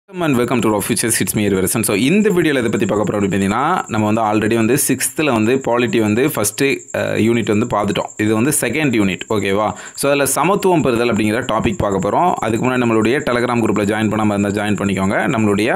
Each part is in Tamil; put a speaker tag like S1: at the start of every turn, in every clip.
S1: அண்ட் வெல்கம் டு ஃபியூச்சர் சிட்ஸ் மீ வெர்சன் ஸோ இந்த வீடியோவில் இதை பற்றி பார்க்க போகிறோம் அப்படின்னு பார்த்தீங்கன்னா நம்ம வந்து ஆல்ரெடி வந்து சிக்ஸ்த்தில் வந்து பாலிட்டி வந்து ஃபஸ்ட்டு யூனிட் வந்து பார்த்துட்டோம் இது வந்து செகண்ட் யூனிட் ஓகேவா ஸோ அதில் சமத்துவம் பெறுதல் அப்படிங்கிற டாபிக் பார்க்க போகிறோம் அதுக்கு முன்னாடி நம்மளுடைய டெலகிராம் குரூப்பில் ஜாயின் பண்ணாமல் இருந்தால் ஜாயின் பண்ணிக்கோங்க நம்மளுடைய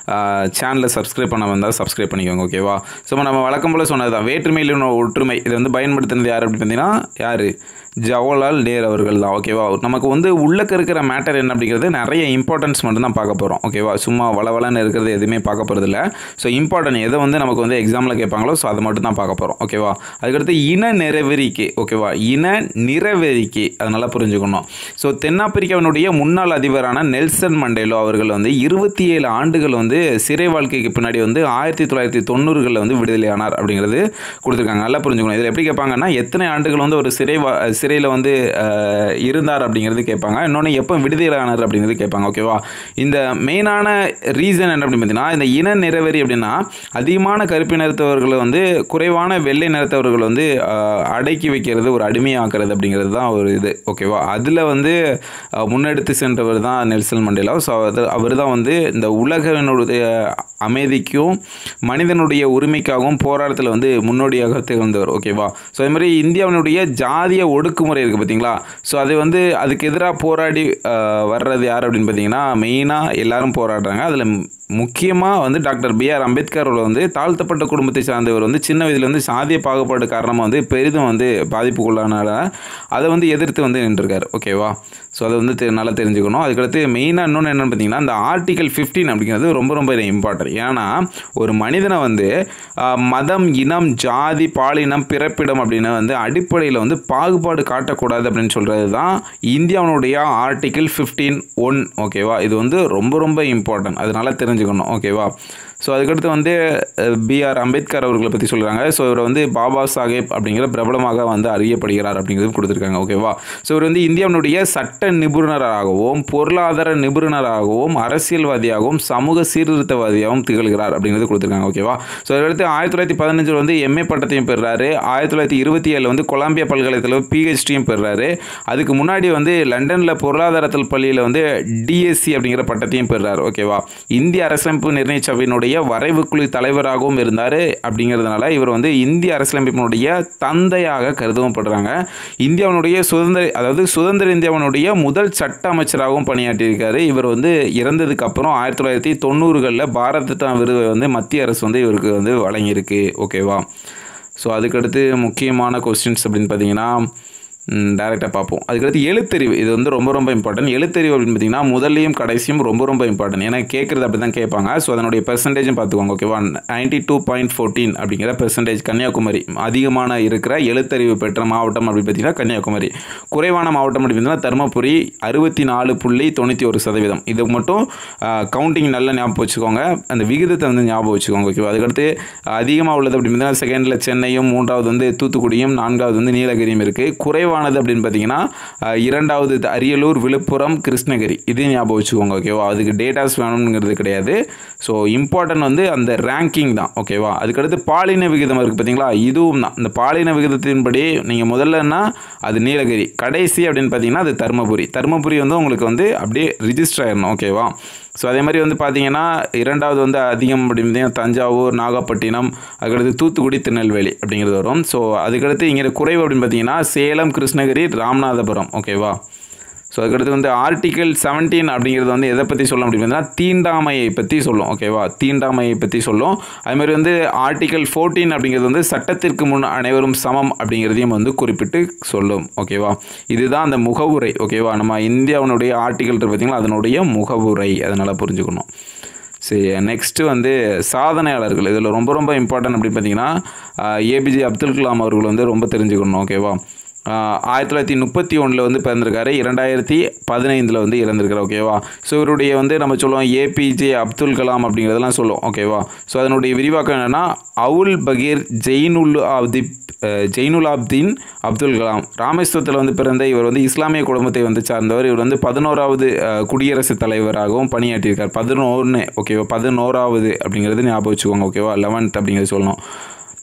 S1: சேனலை சப்ஸ்கிரைப் பண்ணாமல் இருந்தால் சப்ஸ்கிரைப் பண்ணிக்கோங்க ஓகேவா ஸோ நம்ம வழக்கம் போல் சொன்னது தான் வேற்றுமையில் ஒற்றுமை இதை வந்து பயன்படுத்தினது யார் அப்படின்னு பார்த்தீங்கன்னா யார் ஜவஹர்லால் நேரு அவர்கள் தான் ஓகேவா நமக்கு வந்து உள்ளக்க இருக்கிற மேட்டர் என்ன அப்படிங்கிறது நிறைய இம்பார்ட்டன்ஸ் மட்டும் தான் பார்க்க போகிறோம் ஓகேவா சும்மா வளவலன்னு இருக்கிறது எதுவுமே பார்க்க போகிறது இல்லை ஸோ இம்பார்ட்டன்ட் எதை வந்து நமக்கு வந்து எக்ஸாமில் கேட்பாங்களோ ஸோ அதை மட்டும் தான் பார்க்க போகிறோம் ஓகேவா அதுக்கடுத்து இன நிறவெறிக்கை ஓகேவா இன நிறவெறிக்கை அதை நல்லா புரிஞ்சுக்கணும் ஸோ தென்னாப்பிரிக்காவினுடைய முன்னாள் அதிபரான நெல்சன் மண்டேலோ அவர்கள் வந்து இருபத்தி ஏழு ஆண்டுகள் வந்து சிறை வாழ்க்கைக்கு பின்னாடி வந்து ஆயிரத்தி தொள்ளாயிரத்தி தொண்ணூறுகளில் வந்து விடுதலையானார் அப்படிங்கிறது கொடுத்துருக்காங்க நல்லா புரிஞ்சுக்கணும் இதில் எப்படி கேட்பாங்கன்னா எத்தனை ஆண்டுகள் வந்து ஒரு சிறை வா சிறையில் வந்து அஹ், இருந்தார் அப்படிங்கிறது கேட்பாங்க இன்னொன்று எப்போ விடுதலை ஆனார் அப்படிங்கிறது கேட்பாங்க ஓகேவா இந்த மெயினான ரீசன் என்ன அப்படின்னு பார்த்தீங்கன்னா இந்த இன நிறவெறி அப்படின்னா அதிகமான கருப்பு நிறத்தவர்களை வந்து குறைவான வெள்ளை நிறத்தவர்கள் வந்து அஹ், அடக்கி வைக்கிறது ஒரு அடிமையாக்குறது அப்படிங்கிறது தான் ஒரு இது ஓகேவா அதில் வந்து அஹ், முன்னெடுத்து சென்றவர் தான் நெல்சன் மண்டேலா ஸோ அது அவர் தான் வந்து இந்த உலகனுடைய அமைதிக்கும் மனிதனுடைய உரிமைக்காகவும் போராட்டத்தில் வந்து முன்னோடியாக திகழ்ந்தவர் ஓகேவா ஸோ அது மாதிரி இந்தியாவினுடைய ஜாதிய ஒடுக்குமுறை இருக்குது பார்த்தீங்களா ஸோ அது வந்து அதுக்கு எதிராக போராடி அஹ், வர்றது யார் அப்படின்னு பார்த்தீங்கன்னா மெயினாக எல்லாரும் போராடுறாங்க அதில் முக்கியமாக வந்து டாக்டர் பிஆர் அம்பேத்கர் அவர்கள் வந்து தாழ்த்தப்பட்ட குடும்பத்தை சார்ந்தவர் வந்து சின்ன வயதில் வந்து சாதிய பாகுபாடு காரணமாக வந்து பெரிதும் வந்து பாதிப்புக்குள்ளானால அதை வந்து எதிர்த்து வந்து நின்றுருக்காரு ஓகேவா ஸோ அதை வந்து தெ- நல்லா தெரிஞ்சுக்கணும் அதுக்கடுத்து மெயினாக இன்னொன்று என்னென்னு பார்த்தீங்கன்னா இந்த ஆர்டிகல் 15 அப்படிங்கிறது ரொம்ப ரொம்ப இம்பார்ட்டன்ட் ஏன்னா ஒரு மனிதனை வந்து ஆஹ், மதம் இனம் ஜாதி பாலினம் பிறப்பிடம் அப்படின்னு வந்து அடிப்படையில் வந்து பாகுபாடு காட்டக்கூடாது அப்படின்னு சொல்கிறது தான் இந்தியாவினுடைய ஆர்டிகிள் 15 ஒன் ஓகேவா இது வந்து ரொம்ப ரொம்ப இம்பார்ட்டன்ட் அதனால தெரிஞ்சுக்கணும் ஓகேவா ஸோ அதுக்கடுத்து வந்து பிஆர் அம்பேத்கர் அவர்களை பற்றி சொல்கிறாங்க ஸோ இவர் வந்து பாபா சாஹேப் அப்படிங்கிற பிரபலமாக வந்து அறியப்படுகிறார் அப்படிங்கிறது கொடுத்துருக்காங்க ஓகேவா ஸோ இவர் வந்து இந்தியாவினுடைய சட்ட நிபுணராகவும் பொருளாதார நிபுணராகவும் அரசியல்வாதியாகவும் சமூக சீர்திருத்தவாதியாகவும் திகழ்கிறார் அப்படிங்கிறது கொடுத்துருக்காங்க ஓகேவா ஸோ அதுக்கடுத்து ஆயிரத்தி தொள்ளாயிரத்தி பதினஞ்சில் வந்து எம்ஏ பட்டத்தையும் பெறுறாரு ஆயிரத்தி தொள்ளாயிரத்தி இருபத்தி ஏழில் வந்து கொலம்பியா பல்கலைக்கழகத்தில் பிஹெச்டியும் பெறுறாரு அதுக்கு முன்னாடி வந்து லண்டனில் பொருளாதாரத்தில் பள்ளியில் வந்து டிஎஸ்சி அப்படிங்கிற பட்டத்தையும் பெறுறாரு ஓகேவா இந்திய அரசமைப்பு நிர்ணய சபையினுடைய வரைவு குழு தலைவராகவும் இருந்தார் அப்படிங்கிறதுனால இவர் வந்து இந்திய அரசியலமைப்பினுடைய தந்தையாக கருதவும் படுறாங்க இந்தியாவினுடைய சுதந்திர அதாவது சுதந்திர இந்தியாவினுடைய முதல் சட்ட அமைச்சராகவும் பணியாற்றியிருக்காரு இவர் வந்து இறந்ததுக்கு அப்புறம் ஆயிரத்தி தொள்ளாயிரத்தி தொண்ணூறுகளில் பாரத் ரத்னா விருது வந்து மத்திய அரசு வந்து இவருக்கு வந்து வழங்கியிருக்கு ஓகேவா ஸோ அதுக்கடுத்து முக்கியமான கொஸ்டின்ஸ் அப்படின்னு பார்த்தீங்கன்னா டேரெக்டாக பார்ப்போம் அதுக்கடுத்து எழுத்தறிவு இது வந்து ரொம்ப ரொம்ப இம்பார்ட்டன்ட் எழுத்தறிவு அப்படின்னு பார்த்தீங்கன்னா முதல்லையும் கடைசியும் ரொம்ப ரொம்ப இம்பார்ட்டன்ட் ஏன்னா கேட்குறது அப்படி தான் கேட்பாங்க ஸோ அதனுடைய பெர்சன்டேஜும் பார்த்துக்கோங்க ஓகேவா நைன்டி டூ பாயிண்ட் ஃபோர்டீன் அப்படிங்கிற பெர்சன்டேஜ் கன்னியாகுமரி அதிகமான இருக்கிற எழுத்தறிவு பெற்ற மாவட்டம் அப்படின்னு பார்த்தீங்கன்னா கன்னியாகுமரி குறைவான மாவட்டம் அப்படின்னு பார்த்தீங்கன்னா தருமபுரி அறுபத்தி நாலு புள்ளி தொண்ணூற்றி ஒரு சதவீதம் இது மட்டும் கவுண்டிங் நல்லா ஞாபகம் வச்சுக்கோங்க அந்த விகிதத்தை வந்து ஞாபகம் வச்சுக்கோங்க ஓகேவா அதுக்கடுத்து அதிகமாக உள்ளது அப்படின்னு பார்த்தீங்கன்னா செகண்டில் சென்னையும் மூன்றாவது வந்து தூத்துக்குடியும் நான்காவது வந்து நீலகிரியும் இருக்குது குறைவானது அப்படின்னு பார்த்தீங்கன்னா அஹ், இரண்டாவது இது அரியலூர் விழுப்புரம் கிருஷ்ணகிரி இதையும் ஞாபகம் வச்சுக்கோங்க ஓகேவா அதுக்கு டேட்டாஸ் வேணுங்கிறது கிடையாது ஸோ இம்பார்ட்டன்ட் வந்து அந்த ரேங்கிங் தான் ஓகேவா அதுக்கடுத்து பாலின விகிதம் இருக்குது பார்த்தீங்களா இதுவும் தான் இந்த பாலின விகிதத்தின்படி நீங்கள் முதல்லன்னா அது நீலகிரி கடைசி அப்படின்னு பார்த்தீங்கன்னா அது தருமபுரி தருமபுரி வந்து உங்களுக்கு வந்து அப்படியே ரிஜிஸ்டர் ஆயிடணும் ஓகேவா ஸோ அதே மாதிரி வந்து பார்த்தீங்கன்னா இரண்டாவது வந்து அதிகம் அப்படின்னு பார்த்தீங்கன்னா தஞ்சாவூர் நாகப்பட்டினம் அதுக்கடுத்து தூத்துக்குடி திருநெல்வேலி அப்படிங்கிறது வரும் ஸோ அதுக்கடுத்து இங்கே குறைவு அப்படின்னு பார்த்தீங்கன்னா சேலம் கிருஷ்ணகிரி ராமநாதபுரம் ஓகேவா ஸோ அதுக்கடுத்து வந்து ஆர்டிகல் 17 அப்படிங்கிறது வந்து எதை பற்றி சொல்லும் அப்படின்னு பார்த்தீங்கன்னா தீண்டாமையை பற்றி சொல்லும் ஓகேவா தீண்டாமையை பற்றி சொல்லும் அது மாதிரி வந்து ஆர்டிகல் 14 அப்படிங்கிறது வந்து சட்டத்திற்கு முன் அனைவரும் சமம் அப்படிங்கிறதையும் வந்து குறிப்பிட்டு சொல்லும் ஓகேவா இதுதான் அந்த முகவுரை ஓகேவா நம்ம இந்தியாவினுடைய ஆர்டிகல் இருக்கு பார்த்தீங்களா அதனுடைய முகவுரை அதனால் புரிஞ்சுக்கணும் சரி நெக்ஸ்ட்டு வந்து சாதனையாளர்கள் இதில் ரொம்ப ரொம்ப இம்பார்ட்டன்ட் அப்படின்னு பார்த்தீங்கன்னா ஏபிஜே அப்துல் கலாம் அவர்கள் வந்து ரொம்ப தெரிஞ்சுக்கணும் ஓகேவா ஆஹ் ஆயிரத்தி தொள்ளாயிரத்தி முப்பத்தி ஒன்றில் வந்து பிறந்திருக்காரு இரண்டாயிரத்தி பதினைந்தில் வந்து இறந்திருக்காரு ஓகேவா ஸோ இவருடைய வந்து நம்ம சொல்லுவோம் ஏபிஜே அப்துல் கலாம் அப்படிங்கிறதெல்லாம் சொல்லுவோம் ஓகேவா ஸோ அதனுடைய விரிவாக்கம் என்னென்னா அவுல் பகீர் ஜெயினுல் ஆப்தி ஜெயினுல் ஆப்தீன் அப்துல் கலாம் ராமேஸ்வரத்தில் வந்து பிறந்த இவர் வந்து இஸ்லாமிய குடும்பத்தை வந்து சார்ந்தவர் இவர் வந்து பதினோராவது அஹ், குடியரசுத் தலைவராகவும் பணியாற்றியிருக்கார் பதினொன்று ஓகேவா பதினோராவது அப்படிங்கிறது ஞாபகம் வச்சுக்கோங்க ஓகேவா லெவன்த் அப்படிங்கிறது சொல்லணும்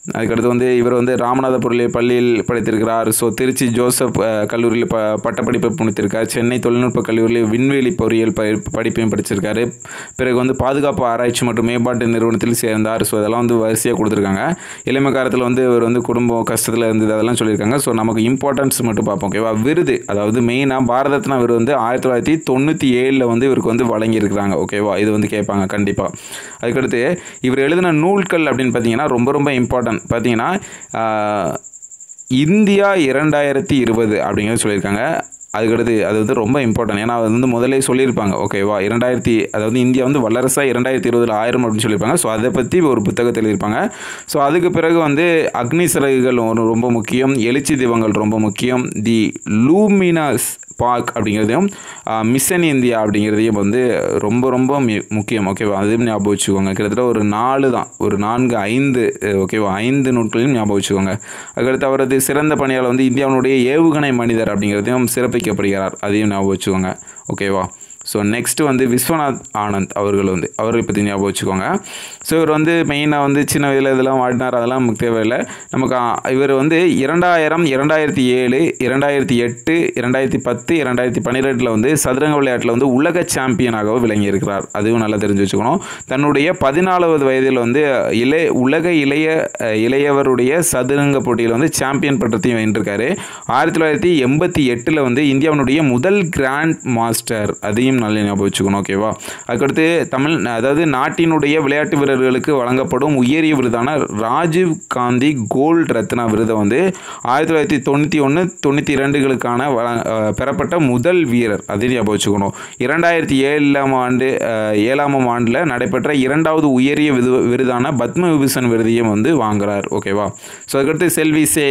S1: அதுக்கடுத்து வந்து இவர் வந்து ராமநாதபுரம் பள்ளியில் படித்திருக்கிறார் ஸோ திருச்சி ஜோசப் அஹ், கல்லூரியில் ப பட்டப்படிப்பை முடித்திருக்கார் சென்னை தொழில்நுட்ப கல்லூரியில் விண்வெளி பொறியியல் ப படிப்பையும் படிச்சிருக்காரு பிறகு வந்து பாதுகாப்பு ஆராய்ச்சி மற்றும் மேம்பாட்டு நிறுவனத்தில் சேர்ந்தார் ஸோ அதெல்லாம் வந்து வரிசையாக கொடுத்துருக்காங்க இளமை காலத்தில் வந்து இவர் வந்து குடும்பம் கஷ்டத்தில் இருந்தது அதெல்லாம் சொல்லியிருக்காங்க ஸோ நமக்கு இம்பார்ட்டன்ஸ் மட்டும் பார்ப்போம் ஓகேவா விருது அதாவது மெயினாக பாரத ரத்னா விருது வந்து ஆயிரத்தி தொள்ளாயிரத்தி தொண்ணூற்றி ஏழில் வந்து இவருக்கு வந்து வழங்கியிருக்கிறாங்க ஓகேவா இது வந்து கேட்பாங்க கண்டிப்பாக அதுக்கடுத்து இவர் எழுதின நூல்கள் அப்படின்னு பார்த்தீங்கன்னா ரொம்ப ரொம்ப இம்பார்ட்டன்ட் பார்த்தீங்கன்னா ஆஹ், இந்தியா இரண்டாயிரத்தி இருபது அப்படிங்கிறது சொல்லியிருக்காங்க அதுக்கடுத்து அது வந்து ரொம்ப இம்பார்ட்டன்ட் ஏன்னா அது வந்து முதல்ல சொல்லியிருப்பாங்க ஓகேவா இரண்டாயிரத்தி அதாவது இந்தியா வந்து வல்லரசாக இரண்டாயிரத்தி இருபதில் ஆயிரம் அப்படின்னு சொல்லியிருப்பாங்க ஸோ அதை பற்றி ஒரு புத்தகத்தில் எழுதியிருப்பாங்க ஸோ அதுக்கு பிறகு வந்து அக்னி சிறகுகள் ஒரு ரொம்ப முக்கியம் எழுச்சி தீபங்கள் ரொம்ப முக்கியம் தி லூமினஸ் பார்க் அப்படிங்கிறதையும் மிஷன் இந்தியா அப்படிங்கிறதையும் வந்து ரொம்ப ரொம்ப மி- முக்கியம் ஓகேவா அதையும் ஞாபகம் வச்சுக்கோங்க கிட்டத்தட்ட ஒரு நாலு தான் ஒரு நான்கு ஐந்து அஹ், ஓகேவா ஐந்து நூட்களையும் ஞாபகம் வச்சுக்கோங்க அதுக்கடுத்து அவரது சிறந்த பணியாளர் வந்து இந்தியாவினுடைய ஏவுகணை மனிதர் அப்படிங்கிறதையும் சிறப்பிக்கப்படுகிறார் அதையும் ஞாபகம் வச்சுக்கோங்க ஓகேவா ஸோ நெக்ஸ்ட் வந்து விஸ்வநாத் ஆனந்த் அவர்கள் வந்து அவரை பற்றி ஞாபகம் வச்சுக்கோங்க ஸோ இவர் வந்து மெயினாக வந்து சின்ன வயதில் இதெல்லாம் வாடினார் அதெல்லாம் நமக்கு தேவையில்லை நமக்கு ஆ, இவர் வந்து இரண்டாயிரம் இரண்டாயிரத்தி ஏழு இரண்டாயிரத்தி எட்டு இரண்டாயிரத்தி பத்து இரண்டாயிரத்தி பன்னிரெண்டில் வந்து சதுரங்க விளையாட்டில் வந்து உலக சாம்பியனாக விளங்கியிருக்கிறார் அதுவும் நல்லா தெரிஞ்சு வச்சுக்கணும் தன்னுடைய பதினாலாவது வயதில் வந்து இளைய உலக இளைய அஹ், இளையவருடைய சதுரங்க போட்டியில் வந்து சாம்பியன் பட்டத்தையும் வென்றிருக்காரு ஆயிரத்தி தொள்ளாயிரத்தி எண்பத்தி எட்டில் வந்து இந்தியாவினுடைய முதல் கிராண்ட் மாஸ்டர் அதையும் நல்ல ஞாபகம் வச்சுக்கணும் ஓகேவா அதுக்கடுத்து தமிழ் அதாவது நாட்டினுடைய விளையாட்டு வீரர்களுக்கு வழங்கப்படும் உயரிய விருதான ராஜீவ் காந்தி கோல்ட் ரத்னா விருதை வந்து ஆயிரத்தி தொள்ளாயிரத்தி தொண்ணூற்றி ஒன்று தொண்ணூற்றி இரண்டுகளுக்கான வழ- அஹ், பெறப்பட்ட முதல் வீரர் அதையும் ஞாபகம் வச்சுக்கணும் இரண்டாயிரத்தி ஏழாம் ஆண்டு அஹ், ஏழாம் ஆண்டில் நடைபெற்ற இரண்டாவது உயரிய விது விருதான பத்ம விபூஷன் விருதையும் வந்து வாங்குறார் ஓகேவா ஸோ அதுக்கடுத்து செல்வி சே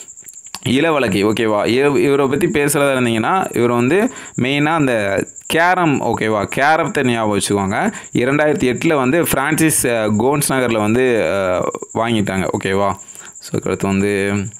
S1: இளவழகி ஓகேவா இவ- இவரை பற்றி பேசுகிறதா இருந்தீங்கன்னா இவர் வந்து மெயினாக அந்த கேரம் ஓகேவா கேரத்தை ஞாபகம் வச்சுக்கோங்க இரண்டாயிரத்தி எட்டில் வந்து ஃப்ரான்சிஸ் அஹ், கோன்ஸ் நகரில் வந்து அஹ், வாங்கிட்டாங்க ஓகேவா ஸோ அடுத்து வந்து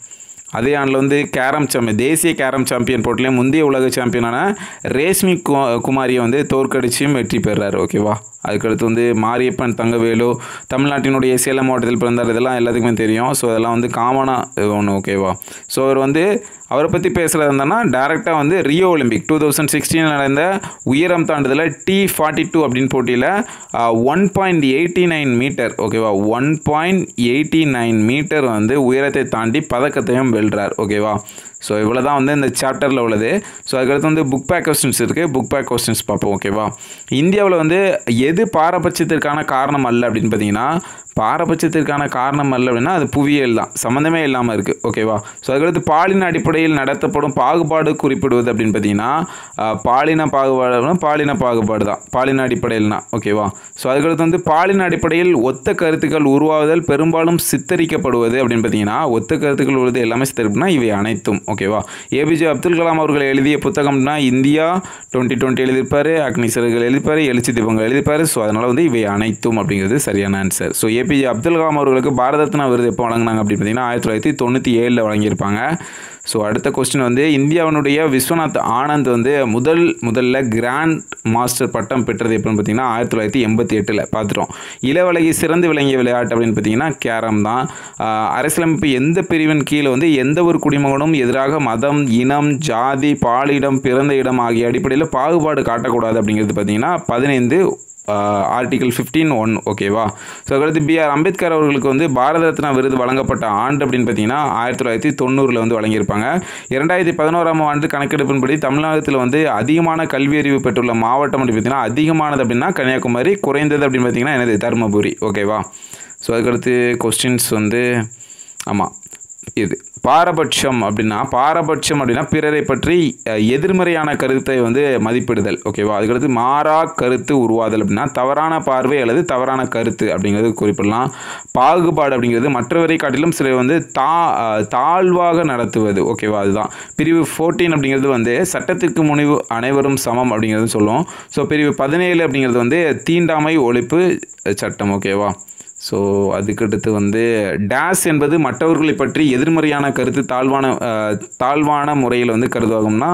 S1: அதே ஆண்டில் வந்து கேரம் சாம்பியன் தேசிய கேரம் சாம்பியன் போட்டிலே முந்தைய உலக சாம்பியனான ரேஷ்மி கு குமாரியை வந்து தோற்கடிச்சியும் வெற்றி பெறாரு ஓகேவா அதுக்கடுத்து வந்து மாரியப்பன் தங்கவேலு தமிழ்நாட்டினுடைய சேலம் மாவட்டத்தில் பிறந்தார் இதெல்லாம் எல்லாத்துக்குமே தெரியும் ஸோ அதெல்லாம் வந்து காமனாக ஒன்று ஓகேவா ஸோ அவர் வந்து அவரை பற்றி பேசுகிறது இருந்தோன்னா டேரெக்டாக வந்து ரியோ ஒலிம்பிக் டூ தௌசண்ட் சிக்ஸ்டீனில் நடந்த உயரம் தாண்டுதல டி ஃபார்ட்டி டூ அப்படின்னு போட்டியில் one point eighty nine meter ஓகேவா one point eighty nine meter வந்து உயரத்தை தாண்டி பதக்கத்தையும் வெல்றார் ஓகேவா ஸோ இவ்வளோ தான் வந்து இந்த சாப்டரில் உள்ளது ஸோ அதுக்கடுத்து வந்து புக் பேக் கொஸ்டின்ஸ் இருக்குது புக் பேக் கொஸ்டின்ஸ் பார்ப்போம் ஓகேவா இந்தியாவில் வந்து எது பாரபட்சத்திற்கான காரணம் அல்ல அப்படின்னு பார்த்தீங்கன்னா பாரபட்சத்திற்கான காரணம் அல்ல அப்படின்னா அது புவியியல் தான் சம்மந்தமே இல்லாமல் இருக்குது ஓகேவா ஸோ அதுக்கடுத்து பாலின அடிப்படையில் நடத்தப்படும் பாகுபாடு குறிப்பிடுவது அப்படின்னு பார்த்தீங்கன்னா ஆஹ், பாலின பாகுபாடு பாலின பாகுபாடு தான் பாலின அடிப்படையில்னா ஓகேவா ஸோ அதுக்கடுத்து வந்து பாலின அடிப்படையில் ஒத்த கருத்துக்கள் உருவாகுதல் பெரும்பாலும் சித்தரிக்கப்படுவது அப்படின்னு பார்த்தீங்கன்னா ஒத்த கருத்துக்கள் உள்ளது எல்லாமே சித்தரிப்புனா இவை அனைத்தும் ஓகேவா ஏபிஜே அப்துல் கலாம் அவர்கள் எழுதிய புத்தகம்னா இந்தியா டுவெண்ட்டி டுவெண்ட்டி எழுதியிருப்பாரு அக்னி சிறகுகள் எழுதிப்பாரு எழுச்சி தீபங்கள் எழுதிப்பாரு ஸோ அதனால் வந்து இவை அனைத்தும் அப்படிங்கிறது சரியான answer so APJ Abdul Kalam அவர்களுக்கு பாரத ரத்னா விருது எப்போ வழங்கினாங்க அப்படின்னு பார்த்தீங்கன்னா ஆயிரத்தி தொள்ளாயிரத்தி தொண்ணூற்றி ஏழில் வழங்கியிருப்பாங்க ஸோ அடுத்த கொஸ்டின் வந்து இந்தியாவினுடைய விஸ்வநாத் ஆனந்த் வந்து முதல் முதல்ல கிராண்ட் மாஸ்டர் பட்டம் பெற்றது எப்படின்னு பார்த்தீங்கன்னா ஆயிரத்தி தொள்ளாயிரத்தி எண்பத்தி எட்டில் பார்த்துட்டோம் இளவழகி சிறந்து விளங்கிய விளையாட்டு அப்படின்னு பார்த்தீங்கன்னா கேரம் தான் ஆஹ் அரசியலமைப்பு எந்த பிரிவின் கீழே வந்து எந்த ஒரு குடிமகனும் எதிராக மதம் இனம் ஜாதி பாலிடம் பிறந்த இடம் ஆகிய அடிப்படையில் பாகுபாடு காட்டக்கூடாது அப்படிங்கிறது பார்த்தீங்கன்னா பதினைந்து ஆர்டிகல் ஃபிஃப்டீன் ஒன் ஓகேவா ஸோ அடுத்து பிஆர் அம்பேத்கர் அவர்களுக்கு வந்து பாரத ரத்னா விருது வழங்கப்பட்ட ஆண்டு அப்படின்னு பார்த்தீங்கன்னா ஆயிரத்தி தொள்ளாயிரத்தி தொண்ணூறில் வந்து வழங்கியிருப்பாங்க இரண்டாயிரத்தி பதினோராம் ஆண்டு கணக்கெடுப்பின்படி தமிழ்நாட்டில் வந்து அதிகமான கல்வி அறிவு பெற்றுள்ள மாவட்டம் அப்படின்னு பார்த்தீங்கன்னா அதிகமானது அப்படின்னா கன்னியாகுமரி குறைந்தது அப்படின்னு பார்த்தீங்கன்னா என்னது தருமபுரி ஓகேவா ஸோ அதுக்கடுத்து கொஸ்டின்ஸ் வந்து ஆமாம் இது பாரபட்சம் அப்படின்னா பாரபட்சம் அப்படின்னா பிறரை பற்றி அஹ், எதிர்மறையான கருத்தை வந்து மதிப்பிடுதல் ஓகேவா அதுக்கடுத்து மாறா கருத்து உருவாதல் அப்படின்னா தவறான பார்வை அல்லது தவறான கருத்து அப்படிங்கிறது குறிப்பிடலாம் பாகுபாடு அப்படிங்கிறது மற்றவரை காட்டிலும் சிலர் வந்து தா அஹ், தாழ்வாக நடத்துவது ஓகேவா அதுதான் பிரிவு ஃபோர்டீன் அப்படிங்கிறது வந்து சட்டத்திற்கு முனிவு அனைவரும் சமம் அப்படிங்கிறது சொல்லுவோம் ஸோ பிரிவு பதினேழு அப்படிங்கிறது வந்து தீண்டாமை ஒழிப்பு சட்டம் ஓகேவா ஸோ அதுக்கடுத்து வந்து டேஸ் என்பது மற்றவர்களை பற்றி எதிர்மறையான கருத்து தாழ்வான அஹ், தாழ்வான முறையில் வந்து கருதுவாகும்னா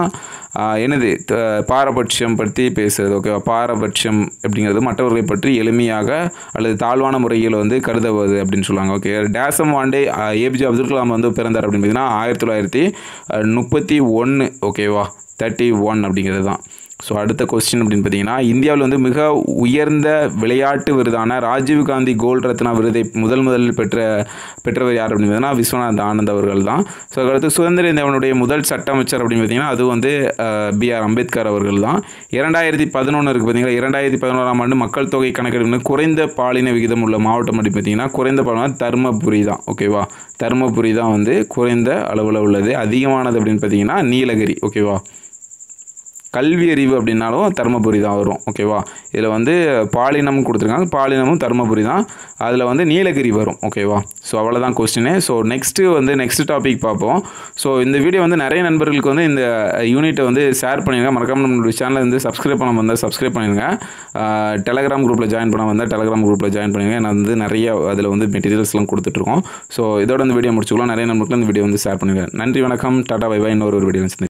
S1: ஆஹ் என்னது த- பாரபட்சம் பற்றி பேசுறது ஓகேவா பாரபட்சம் அப்படிங்கிறது மற்றவர்களை பற்றி எளிமையாக அல்லது தாழ்வான முறையில் வந்து கருதுவது அப்படின்னு சொல்லுவாங்க ஓகே டேசம் வாண்டே ஏபிஜே அப்துல் கலாம் வந்து பிறந்தார் அப்படின்னு பார்த்தீங்கன்னா ஆயிரத்தி தொள்ளாயிரத்தி முப்பத்தி ஒன்று ஓகேவா தேர்ட்டி ஒன் அப்படிங்கிறது தான் ஸோ அடுத்த கொஸ்டின் அப்படின்னு பார்த்தீங்கன்னா இந்தியாவில் வந்து மிக உயர்ந்த விளையாட்டு விருதான ராஜீவ் காந்தி கோல்ட் ரத்னா விருதை முதல் முதலில் பெற்ற பெற்றவர் யார் அப்படின்னு பார்த்தீங்கன்னா விஸ்வநாத் ஆனந்த் அவர்கள் தான் ஸோ அடுத்து சுதந்திர இந்தியாவினுடைய முதல் சட்ட அமைச்சர் அப்படின்னு பார்த்தீங்கன்னா அது வந்து பி ஆர் அம்பேத்கர் அவர்கள் தான் இரண்டாயிரத்தி பதினொன்று இருக்குது பார்த்தீங்களா இரண்டாயிரத்தி பதினோராம் ஆண்டு மக்கள் தொகை கணக்கெடுப்பு குறைந்த பாலின விகிதம் உள்ள மாவட்டம் அப்படின்னு பார்த்தீங்கன்னா குறைந்த பாலினம் தருமபுரி தான் ஓகேவா தருமபுரி தான் வந்து குறைந்த அளவில் உள்ளது அதிகமானது அப்படின்னு பார்த்தீங்கன்னா நீலகிரி ஓகேவா கல்வி அறிவு அப்படின்னாலும் தருமபுரி தான் வரும் ஓகேவா இதில் வந்து பாலினம் கொடுத்துருக்காங்க பாலினமும் தருமபுரி தான் அதில் வந்து நீலகிரி வரும் ஓகேவா ஸோ அவ்வளோதான் கொஸ்டினு ஸோ நெக்ஸ்ட்டு வந்து நெக்ஸ்ட் டாபிக் பார்ப்போம் ஸோ இந்த வீடியோ வந்து நிறைய நண்பர்களுக்கு வந்து இந்த யூனிட்டை வந்து ஷேர் பண்ணிடுங்க மறக்காம நம்மளுடைய சேனலை வந்து சப்ஸ்கிரைப் பண்ண வந்தால் சப்ஸ்கிரைப் பண்ணிடுங்க டெலகிராம் குரூப்பில் ஜாயின் பண்ண வந்தால் டெலகிராம் குரூப்பில் ஜாயின் பண்ணுங்க நான் வந்து நிறைய அதில் வந்து மெட்டீரியல்ஸ்லாம் கொடுத்துட்ருக்கோம் ஸோ இதோட இந்த வீடியோ முடிச்சுக்கலாம் நிறைய நண்பர்களுக்கு இந்த வீடியோ வந்து ஷேர் பண்ணுங்க நன்றி வணக்கம் டாடா பை பை இன்னொரு ஒரு வீடியோ